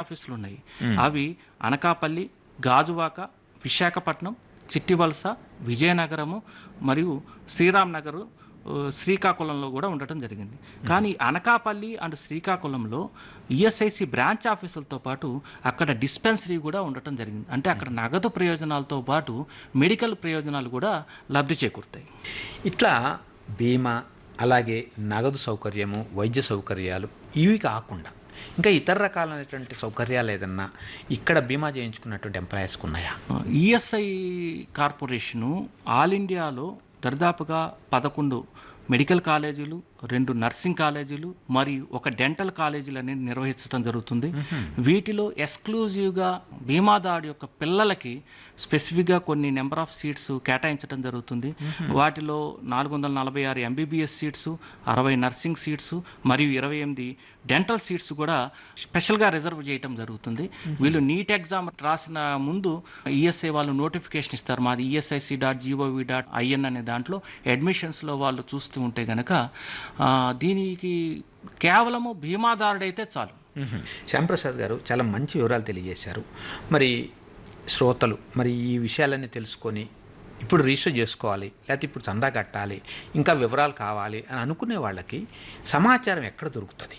ఆఫీసులు ఉన్నాయి మ్మ్. అవి అనకాపల్లి గాజువాక విశాఖపట్నం చిట్టివలస విజయనగరము మరియు శ్రీరామ్ నగర్ ఆ, శ్రీకాకుళంలో కూడా ఉండటం జరిగింది కానీ అనకాపల్లి అండ్ శ్రీకాకుళంలో ఈఎస్ఐసి బ్రాంచ్ ఆఫీసులతో పాటు అక్కడ డిస్పెన్సరీ కూడా ఉండటం జరిగింది అంటే అక్కడ నగదు ప్రయోజనాలతో పాటు మెడికల్ ప్రయోజనాలు కూడా లబ్ధి చేకూరుతాయి ఇట్లా బీమా అలాగే నగదు సౌకర్యము వైద్య సౌకర్యాలు ఇవి కాకుండా ఇంకా ఇతర రకాలైనటువంటి సౌకర్యాలు ఏదన్నా ఇక్కడ బీమా చేయించుకున్నటువంటి ఎంప్లాయీస్కి ఉన్నాయా ఈఎస్ఐ కార్పొరేషను ఆల్ ఇండియాలో దరిదాపుగా పదకొండు మెడికల్ కాలేజీలు రెండు నర్సింగ్ కాలేజీలు మరియు ఒక డెంటల్ కాలేజీలు అనేది నిర్వహించడం జరుగుతుంది వీటిలో ఎక్స్క్లూజివ్గా బీమాదారు యొక్క పిల్లలకి స్పెసిఫిక్గా కొన్ని నెంబర్ ఆఫ్ సీట్స్ కేటాయించడం జరుగుతుంది వాటిలో నాలుగు వందల నలభై ఆరు ఎంబీబీఎస్ సీట్స్ అరవై నర్సింగ్ సీట్స్ మరియు ఇరవై ఎనిమిది డెంటల్ సీట్స్ కూడా స్పెషల్గా రిజర్వ్ చేయటం జరుగుతుంది వీళ్ళు నీట్ ఎగ్జామ్ రాసిన ముందు ఈఎస్ఐ వాళ్ళు నోటిఫికేషన్ ఇస్తారు మాది ESIC dot GOV dot IN అనే దాంట్లో అడ్మిషన్స్లో వాళ్ళు చూస్తూ ఉంటే గనక ఆ, దీనికి కేవలము బీమాదారుడైతే చాలు శ్యాంప్రసాద్ గారు చాలా మంచి వివరాలు తెలియజేశారు మరి శ్రోతలు మరి ఈ విషయాలన్నీ తెలుసుకొని ఇప్పుడు రిజిస్టర్ చేసుకోవాలి లేకపోతే ఇప్పుడు చందా కట్టాలి ఇంకా వివరాలు కావాలి అని అనుకునే వాళ్ళకి సమాచారం ఎక్కడ దొరుకుతుంది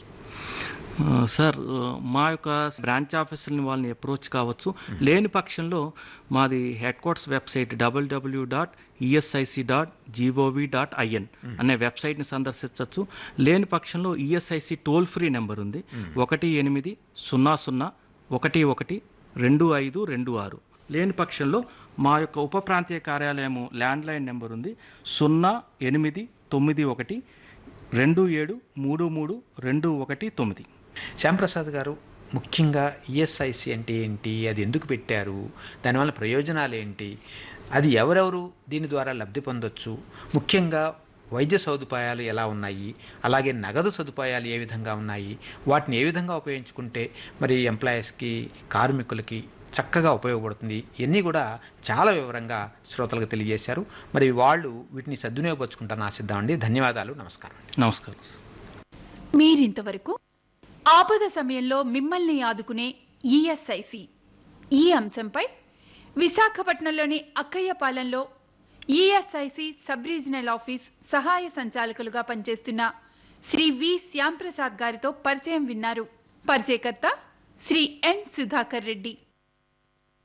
ఆ, సార్ ఆ, మా యొక్క బ్రాంచ్ ఆఫీసులని వాళ్ళని అప్రోచ్ కావచ్చు లేని పక్షంలో మాది head quarters website WWW dot ESIC dot GOV dot IN అనే వెబ్సైట్ని సందర్శించవచ్చు లేని పక్షంలో ఈఎస్ఐసి టోల్ ఫ్రీ నెంబర్ ఉంది ఒకటి ఎనిమిది సున్నా సున్నా ఒకటి ఒకటి రెండు ఐదు రెండు ఆరు లేని పక్షంలో మా యొక్క ఉప ప్రాంతీయ కార్యాలయము ల్యాండ్లైన్ నెంబర్ ఉంది సున్నా ఎనిమిది తొమ్మిది ఒకటి రెండు ఏడు మూడు మూడు రెండు ఒకటి తొమ్మిది శ్యాంప్రసాద్ గారు ముఖ్యంగా ఈఎస్ఐసి అంటే ఏంటి అది ఎందుకు పెట్టారు దానివల్ల ప్రయోజనాలు ఏంటి అది ఎవరెవరు దీని ద్వారా లబ్ధి పొందొచ్చు ముఖ్యంగా వైద్య సదుపాయాలు ఎలా ఉన్నాయి అలాగే నగదు సదుపాయాలు ఏ విధంగా ఉన్నాయి వాటిని ఏ విధంగా ఉపయోగించుకుంటే మరి ఎంప్లాయీస్కి కార్మికులకి చక్కగా ఉపయోగపడుతుంది ఇవన్నీ కూడా చాలా వివరంగా శ్రోతలకు తెలియజేశారు మరి వాళ్ళు వీటిని సద్వినియోగపరుచుకుంటారని ఆశిద్దామండి ధన్యవాదాలు నమస్కారం నమస్కారం మీరింతవరకు ఆపద సమయంలో మిమ్మల్ని ఆదుకునే ఈఎస్ఐసి ఈ అంశంపై విశాఖపట్నంలోని అక్కయ్యపాలెంలో ఈఎస్ఐసి సబ్ రీజనల్ ఆఫీస్ సహాయ సంచాలకులుగా పనిచేస్తున్న శ్రీ వి శ్యాంప్రసాద్ గారితో పరిచయం విన్నారు పరిచయకర్త శ్రీ ఎన్ సుధాకర్ రెడ్డి